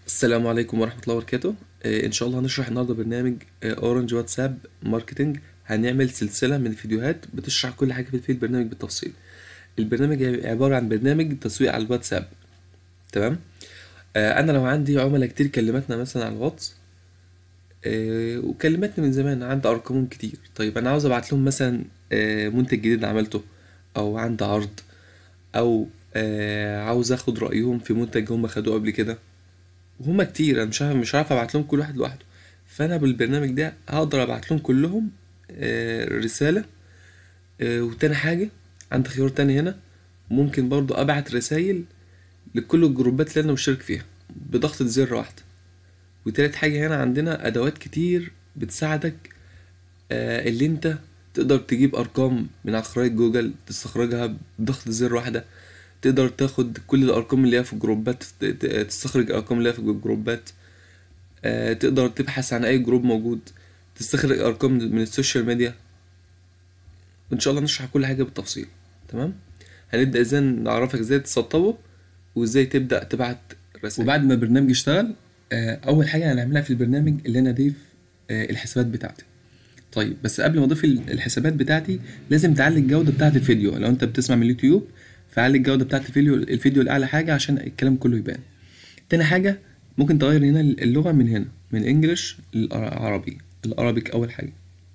السلام عليكم ورحمة الله وبركاته آه، إن شاء الله هنشرح النهاردة برنامج أورنج واتساب ماركتينج هنعمل سلسلة من الفيديوهات بتشرح كل حاجة في البرنامج بالتفصيل البرنامج عبارة عن برنامج تسويق على الواتساب تمام آه، أنا لو عندي عملاء كتير كلمتنا مثلا على الواتس آه، وكلمتني من زمان عندي أرقامهم كتير طيب أنا عاوز أبعت لهم مثلا آه، منتج جديد عملته أو عندي عرض أو آه، عاوز أخد رأيهم في منتج هم خدوه قبل كده وهما كتير انا مش عارف مش عارف ابعت لهم كل واحد لوحده فانا بالبرنامج ده هقدر ابعت لهم كلهم آه، رسالة آه، وتاني حاجة عندي خيار تاني هنا ممكن برضو ابعت رسايل لكل الجروبات اللي انا مشترك فيها بضغطة زر واحدة وتالت حاجة هنا عندنا ادوات كتير بتساعدك آه، اللي انت تقدر تجيب ارقام من على خرائط جوجل تستخرجها بضغطة زر واحدة تقدر تاخد كل الارقام اللي هي في الجروبات ت- ت- تستخرج الارقام اللي هي في الجروبات آه، تقدر تبحث عن اي جروب موجود تستخرج ارقام من السوشيال ميديا وان شاء الله نشرح كل حاجه بالتفصيل تمام هنبدا ازاي نعرفك ازاي تسطبه وازاي تبدا تبعت رسائل وبعد ما البرنامج يشتغل آه، اول حاجه هنعملها في البرنامج اللي انا اضيف آه، الحسابات بتاعتي طيب بس قبل ما اضيف ال- الحسابات بتاعتي لازم تعلي الجوده بتاعه الفيديو لو انت بتسمع من اليوتيوب فعلي الجوده بتاعه الفيديو الفيديو لاعلى حاجه عشان الكلام كله يبان تاني حاجه ممكن تغير هنا اللغه من هنا من انجلش للعربي الارابيك اول حاجه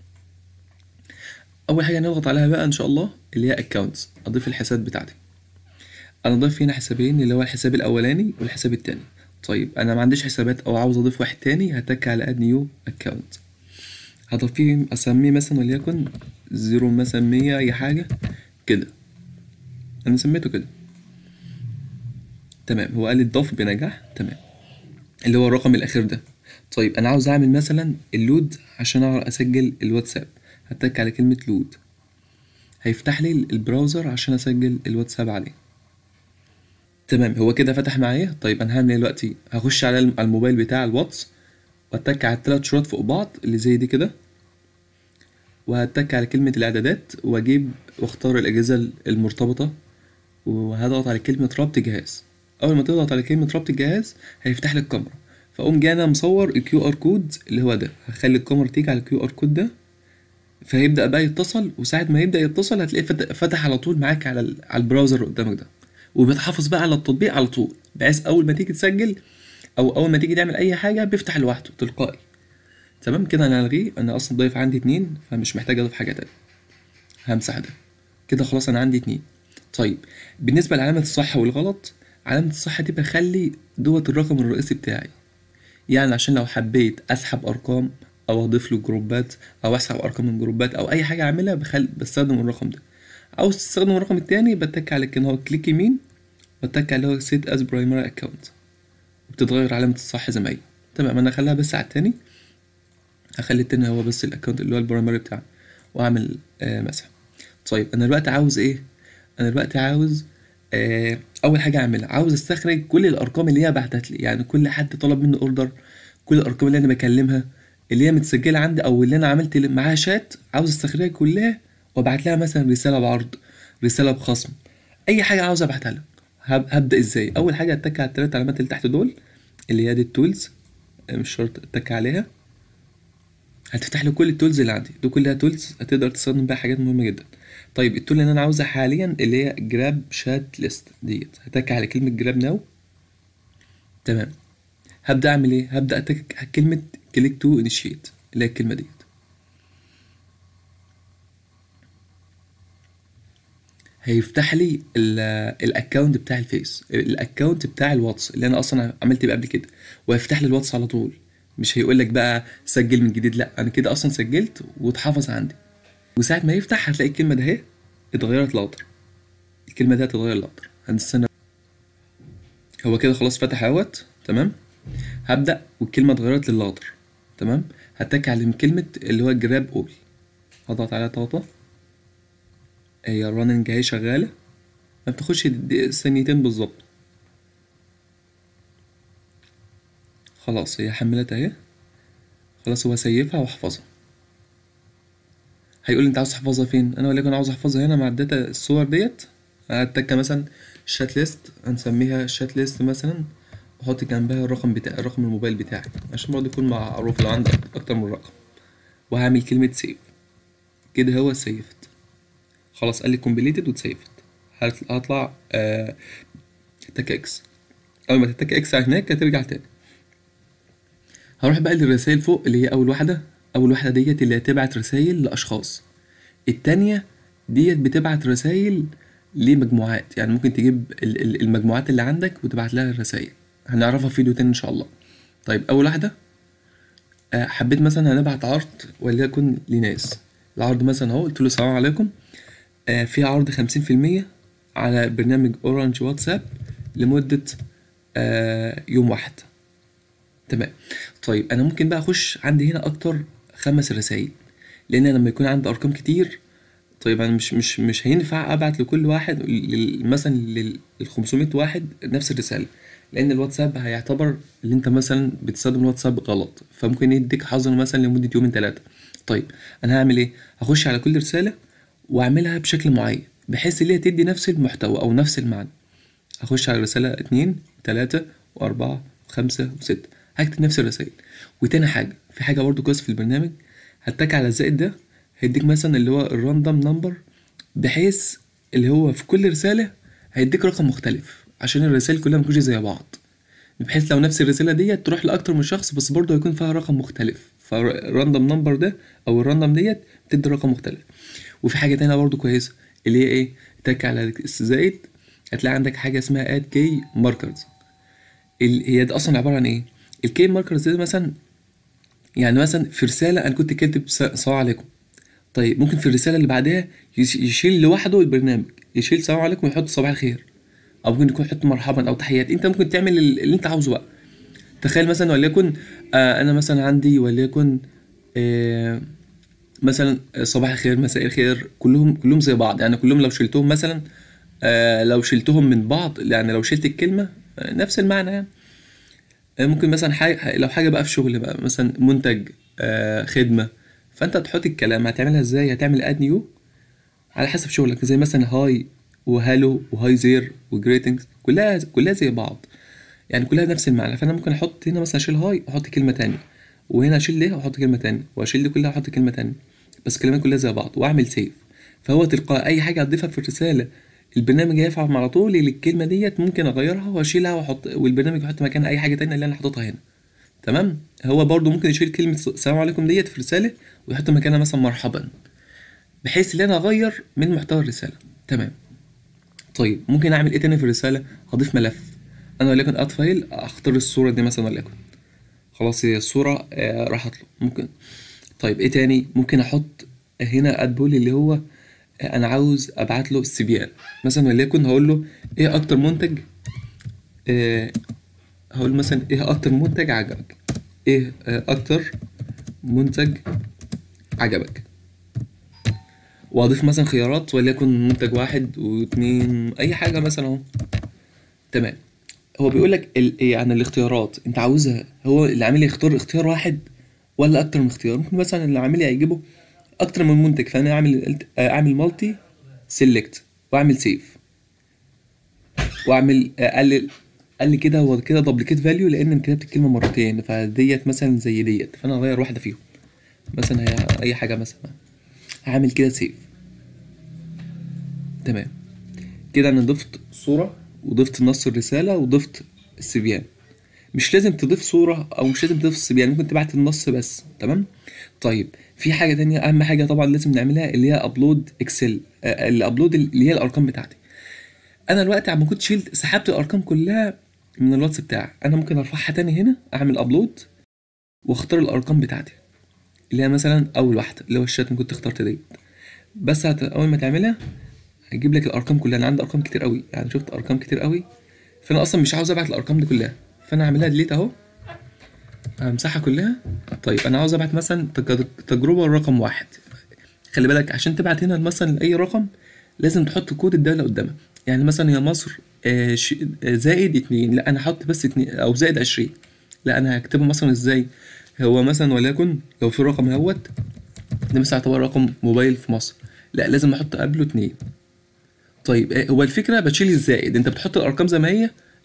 اول حاجه نضغط عليها بقى ان شاء الله اللي هي اكونتس اضيف الحسابات بتاعتي انا ضيف هنا حسابين اللي هو الحساب الاولاني والحساب التاني طيب انا ما عنديش حسابات او عاوز اضيف واحد تاني هتك على اد نيو اكونت هضيف فيه اسميه مثلا وليكن زيرو مثلا مية اي حاجة كده انا سميته كده تمام هو قال لي اتضاف بنجاح تمام اللي هو الرقم الاخير ده طيب انا عاوز اعمل مثلا اللود عشان اعرف اسجل الواتساب هتك على كلمة لود هيفتح لي البراوزر عشان اسجل الواتساب عليه تمام هو كده فتح معايا طيب انا هعمل ايه دلوقتي هخش على الم- على الموبايل بتاع الواتس واتك على الثلاث شروط فوق بعض اللي زي دي كده وهتك على كلمة الإعدادات وأجيب وأختار الأجهزة المرتبطة وهضغط على كلمة ربط جهاز أول ما تضغط على كلمة ربط الجهاز هيفتح لك الكاميرا فأقوم جاي أنا مصور الكيو آر كود اللي هو ده هخلي الكاميرا تيجي على الكيو آر كود ده فهيبدأ بقى يتصل وساعة ما يبدأ يتصل هتلاقيه فت- فتح على طول معاك على ال- على البراوزر اللي قدامك ده وبيتحافظ بقى على التطبيق على طول بحيث أول ما تيجي تسجل أو أول ما تيجي تعمل أي حاجة بيفتح لوحده تلقائي تمام كده انا هلغيه انا اصلا ضايف عندي اتنين فمش محتاج اضيف حاجه تانية همسح ده كده خلاص انا عندي اتنين طيب بالنسبه لعلامه الصح والغلط علامه الصح دي بخلي دوت الرقم الرئيسي بتاعي يعني عشان لو حبيت اسحب ارقام او اضيف له جروبات او اسحب ارقام من جروبات او اي حاجه اعملها بخل... بستخدم الرقم ده عاوز تستخدم الرقم التاني بتك على كده هو كليك يمين واتك على اللي هو سيت از برايمري اكونت وبتتغير علامه الصح زي ما هي تمام انا هخليها بس على التاني هخلي التاني هو بس الاكونت اللي هو البرايمري بتاعي واعمل آه مسح طيب انا دلوقتي عاوز ايه انا دلوقتي عاوز آه اول حاجه اعملها عاوز استخرج كل الارقام اللي هي بعتت لي يعني كل حد طلب مني اوردر كل الارقام اللي انا بكلمها اللي هي متسجله عندي او اللي انا عملت معاها شات عاوز استخرجها كلها وابعت لها مثلا رساله بعرض رساله بخصم اي حاجه عاوز ابعتها لها هب- هبدا ازاي اول حاجه اتك على الثلاث علامات اللي تحت دول اللي هي دي التولز آه، مش شرط اتك عليها هتفتح لي كل التولز اللي عندي دي كلها تولز هتقدر تستخدم بيها حاجات مهمه جدا طيب التول اللي انا عاوزها حاليا اللي هي جراب شات ليست ديت هتك على كلمه جراب ناو تمام هبدا اعمل ايه هبدا اتك على كلمه كليك تو انيشيت اللي هي الكلمه ديت هيفتح لي الاكونت بتاع الفيس الاكونت بتاع الواتس اللي انا اصلا عملت بيه قبل كده وهيفتح لي الواتس على طول مش هيقول لك بقى سجل من جديد لا انا كده اصلا سجلت واتحفظ عندي وساعه ما يفتح هتلاقي الكلمه ده اهي اتغيرت لاخضر الكلمه دي هتتغير لاخضر هنستنى هو كده خلاص فتح اهوت تمام هبدا والكلمه اتغيرت للاخضر تمام هتك على كلمه اللي هو جراب اول هضغط عليها طاطا هي الرننج اهي شغاله ما بتاخدش دقيقة- ثانيتين بالظبط خلاص هي حملت اهي خلاص هو سيفها وحفظها هيقول لي انت عاوز تحفظها فين انا وليكن عاوز احفظها هنا مع الداتا الصور ديت هتك مثلا شات ليست هنسميها شات ليست مثلا وحط جنبها الرقم بتاع رقم الموبايل بتاعي عشان برضه يكون معروف لو عندك اكتر من رقم وهعمل كلمة سيف كده هو سيفت خلاص قال لي كومبليتد واتسيفت هطلع آه تك اكس اول ما تتك اكس على هناك هترجع تاني هروح بقى للرسائل فوق اللي هي اول واحدة اول واحدة ديت اللي هتبعت رسائل لاشخاص التانية ديت بتبعت رسائل لمجموعات يعني ممكن تجيب ال- ال- المجموعات اللي عندك وتبعت لها الرسائل هنعرفها في فيديو تاني ان شاء الله طيب اول واحدة آه، حبيت مثلا هنبعت عرض وليكن لناس العرض مثلا اهو قلت له السلام عليكم آه، في عرض خمسين في المية على برنامج اورنج واتساب لمدة آه، يوم واحد تمام طيب انا ممكن بقى اخش عندي هنا اكتر خمس رسائل لان أنا لما يكون عندي ارقام كتير طيب انا مش مش مش هينفع ابعت لكل واحد لل- مثلا لل 500 واحد نفس الرساله لان الواتساب هيعتبر اللي انت مثلا بتستخدم الواتساب غلط فممكن يديك حظر مثلا لمده يومين ثلاثه طيب انا هعمل ايه هخش على كل رساله واعملها بشكل معين بحيث اللي هي تدي نفس المحتوى او نفس المعنى هخش على رسالة اتنين تلاتة وأربعة وخمسة وستة هكتب نفس الرسائل وتاني حاجة في حاجة برضو كويسة في البرنامج هتك على الزائد ده هيديك مثلا اللي هو الراندوم نمبر بحيث اللي هو في كل رسالة هيديك رقم مختلف عشان الرسائل كلها متكونش زي بعض بحيث لو نفس الرسالة ديت تروح لأكتر من شخص بس برضه هيكون فيها رقم مختلف فالراندوم نمبر ده أو الراندوم ديت بتدي رقم مختلف وفي حاجة تانية برضه كويسة اللي هي إيه تك على الزائد هتلاقي عندك حاجة اسمها اد كي ماركرز هي دي أصلا عبارة عن إيه الكي ماركرز دي مثلا يعني مثلا في رسالة أنا كنت كاتب س- السلام عليكم طيب ممكن في الرسالة اللي بعدها يش- يشيل لوحده البرنامج يشيل السلام عليكم ويحط صباح الخير أو ممكن يكون يحط مرحبا أو تحيات أنت ممكن تعمل ال- اللي أنت عاوزه بقى تخيل مثلا وليكن آه أنا مثلا عندي وليكن آه مثلا صباح الخير مساء الخير كلهم كلهم زي بعض يعني كلهم لو شلتهم مثلا آه لو شلتهم من بعض يعني لو شلت الكلمة آه نفس المعنى يعني آه، ممكن مثلا حاجة لو حاجة بقى في شغل بقى مثلا منتج آه خدمة فانت تحط الكلام هتعملها ازاي هتعمل اد نيو على حسب شغلك زي مثلا هاي وهالو وهاي زير وجريتنجز كلها كلها زي بعض يعني كلها نفس المعنى فانا ممكن احط هنا مثلا اشيل هاي واحط كلمة تانية وهنا اشيل ليه واحط كلمة تانية واشيل دي كلها واحط كلمة تانية بس كلمات كلها زي بعض واعمل سيف فهو تلقائي اي حاجة هتضيفها في الرسالة البرنامج هيفهم على طول اللي الكلمة ديت ممكن اغيرها واشيلها واحط والبرنامج يحط مكان اي حاجة تانية اللي انا حاططها هنا تمام هو برضو ممكن يشيل كلمة السلام عليكم ديت في رسالة ويحط مكانها مثلا مرحبا بحيث ان انا اغير من محتوى الرسالة تمام طيب ممكن اعمل ايه تاني في الرسالة هضيف ملف انا وليكن اد فايل اختار الصورة دي مثلا وليكن خلاص هي الصورة آه، راحت له ممكن طيب ايه تاني ممكن احط هنا اد بول اللي هو آه، انا عاوز ابعت له السي مثلا وليكن هقول له ايه اكتر منتج آه هقول مثلا ايه اكتر منتج عجبك ايه آه اكتر منتج عجبك واضيف مثلا خيارات وليكن منتج واحد واتنين اي حاجة مثلا اهو تمام هو بيقول لك ال... يعني الاختيارات انت عاوزها هو اللي عامل يختار اختيار واحد ولا اكتر من اختيار ممكن مثلا اللي عامل هيجيبه اكتر من منتج فانا اعمل آه، اعمل مالتي سيلكت واعمل سيف واعمل اقلل قال لي كده هو كده دبليكيت فاليو لان انا كتبت الكلمه مرتين فديت مثلا زي ديت فانا هغير واحده فيهم مثلا هي اي حاجه مثلا هعمل كده سيف تمام كده انا ضفت صوره وضفت نص الرساله وضفت السبيان مش لازم تضيف صورة أو مش لازم تضيف السبيان ممكن تبعت النص بس تمام طيب في حاجة تانية أهم حاجة طبعا لازم نعملها اللي هي أبلود إكسل آه، الأبلود اللي هي الأرقام بتاعتي أنا دلوقتي عم كنت شيلت سحبت الأرقام كلها من الواتس بتاعي أنا ممكن أرفعها تاني هنا أعمل أبلود واختار الأرقام بتاعتي اللي هي مثلا أول واحدة اللي هو الشات اللي كنت اخترت ديت بس هت... أول ما تعملها هيجيب لك الأرقام كلها أنا عندي أرقام كتير قوي يعني شفت أرقام كتير قوي فأنا أصلا مش عاوز أبعت الأرقام دي كلها فأنا هعملها ديليت أهو همسحها كلها طيب انا عاوز ابعت مثلا تج- تجربه رقم واحد خلي بالك عشان تبعت هنا مثلا لاي رقم لازم تحط كود الدوله قدامك يعني مثلا يا مصر آه، ش- آه، زائد اتنين لا انا هحط بس اتنين او زائد عشرين لا انا هكتبه مثلا ازاي هو مثلا وليكن لو في رقم اهوت ده مثلا يعتبر رقم موبايل في مصر لا لازم احط قبله اتنين طيب آه، هو الفكره بتشيل الزائد انت بتحط الارقام زي ما هي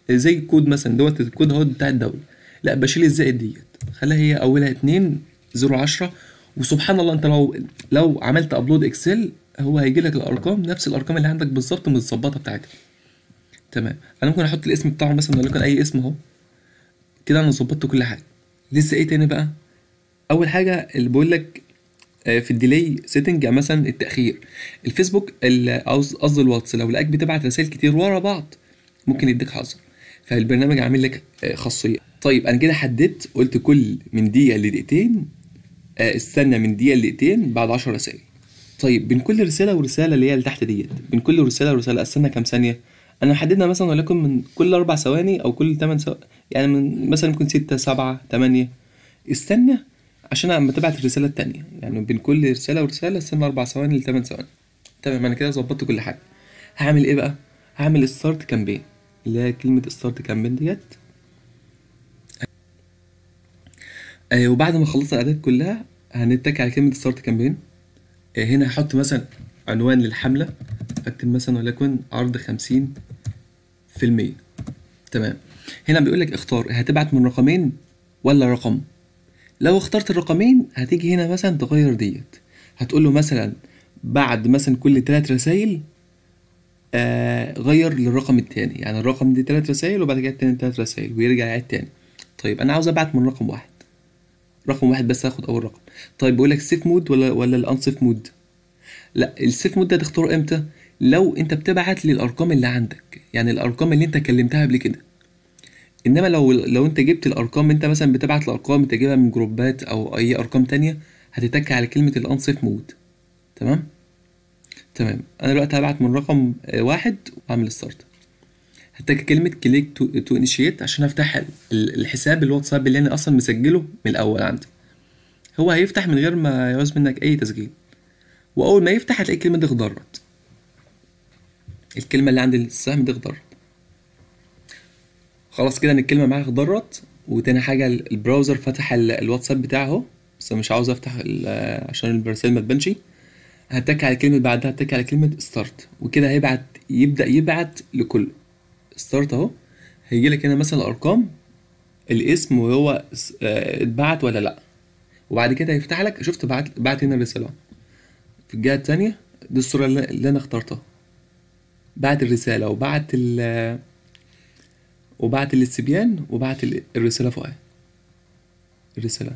زي كود مثلا دوت الكود اهو بتاع الدوله لا بشيل الزائد ديت خليها هي اولها اتنين زيرو عشرة وسبحان الله انت لو لو عملت ابلود اكسل هو هيجي لك الارقام نفس الارقام اللي عندك بالظبط متظبطه بتاعتها تمام انا ممكن احط الاسم بتاعه مثلا وليكن اي اسم اهو كده انا ظبطت كل حاجه لسه ايه تاني بقى اول حاجه اللي بقول لك آه، في الديلي سيتنج يعني مثلا التاخير الفيسبوك ال- قصد- قصدي الواتس لو لقاك بتبعت رسائل كتير ورا بعض ممكن يديك حظر فالبرنامج عامل لك آه، خاصيه طيب انا كده حددت قلت كل من دقيقه لدقيقتين آه، استنى من دقيقه لدقيقتين بعد 10 رسائل طيب بين كل رساله ورساله اللي هي اللي تحت ديت بين كل رساله ورساله استنى كام ثانيه انا محددها مثلا وليكن من كل اربع ثواني او كل 8 ثواني يعني من مثلا ممكن 6 7 8 استنى عشان اما تبعت الرساله التانية يعني بين كل رساله ورساله استنى اربع ثواني ل 8 ثواني تمام انا كده ظبطت كل حاجه هعمل ايه بقى هعمل ستارت كامبين اللي هي كلمه ستارت كامبين ديت آه وبعد ما خلصت الاعداد كلها هنتك على كلمه ستارت كامبين آه هنا هحط مثلا عنوان للحمله اكتب مثلا وليكن عرض خمسين في المية تمام هنا بيقول لك اختار هتبعت من رقمين ولا رقم لو اخترت الرقمين هتيجي هنا مثلا تغير ديت هتقول له مثلا بعد مثلا كل ثلاث رسائل آه غير للرقم التاني يعني الرقم دي ثلاث رسائل وبعد كده التاني ثلاث رسائل ويرجع يعيد تاني طيب انا عاوز ابعت من رقم واحد رقم واحد بس هاخد اول رقم طيب بيقول لك سيف مود ولا ولا الانسيف مود لا السيف مود ده تختاره امتى لو انت بتبعت للارقام اللي عندك يعني الارقام اللي انت كلمتها قبل كده انما لو لو انت جبت الارقام انت مثلا بتبعت الارقام انت جايبها من جروبات او اي ارقام تانية هتتك على كلمة الانسيف مود تمام تمام انا دلوقتي هبعت من رقم آه، واحد واعمل ستارت هتك كلمة كليك تو انيشيت عشان افتح ال- ال- الحساب الواتساب اللي انا اصلا مسجله من الاول عندي هو هيفتح من غير ما يعوز منك اي تسجيل واول ما يفتح هتلاقي الكلمة دي اخضرت الكلمة اللي عند السهم دي اخضرت خلاص كده ان الكلمة معاها اخضرت وتاني حاجة ال- البراوزر فتح ال- الواتساب بتاعه اهو بس أنا مش عاوز افتح ال- عشان الرسائل ما تبانش هتك على كلمة بعدها هتك على كلمة ستارت وكده هيبعت يبدأ يبعت لكل ستارت اهو هيجي لك هنا مثلا الارقام الاسم وهو س- آه، اتبعت ولا لا وبعد كده هيفتح لك شفت بعت بعت هنا الرسالة في الجهة التانية دي الصورة اللي اللي انا اخترتها بعت الرسالة وبعت ال وبعت الاستبيان وبعت ال- الرسالة فوقها الرسالة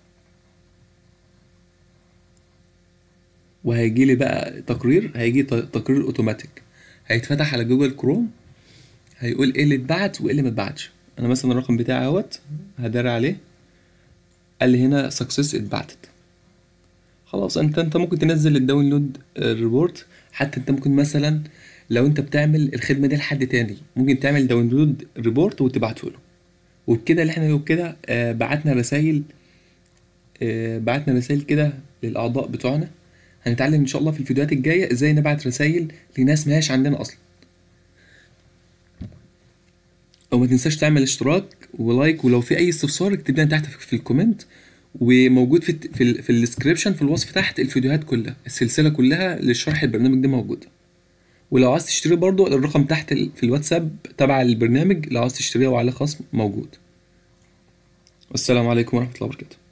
وهيجي لي بقى تقرير هيجي ت- تقرير اوتوماتيك هيتفتح على جوجل كروم هيقول ايه اللي اتبعت وايه اللي ما اتبعتش انا مثلا الرقم بتاعي اهوت هداري عليه قال لي هنا سكسس اتبعتت خلاص انت انت ممكن تنزل الداونلود ريبورت حتى انت ممكن مثلا لو انت بتعمل الخدمه دي لحد تاني ممكن تعمل داونلود ريبورت وتبعته له وبكده اللي احنا وبكده آه بعتنا رسائل آه بعتنا رسائل كده للاعضاء بتوعنا هنتعلم ان شاء الله في الفيديوهات الجايه ازاي نبعت رسائل لناس ماهيش عندنا اصلا وما تنساش تعمل اشتراك ولايك ولو في اي استفسار اكتب لنا تحت في في الكومنت وموجود في الت- في ال في الديسكريبشن في الوصف تحت الفيديوهات كلها السلسله كلها لشرح البرنامج ده موجوده ولو عايز تشتري برضو الرقم تحت ال- في الواتساب تبع البرنامج لو عايز تشتريه وعليه خصم موجود والسلام عليكم ورحمه الله وبركاته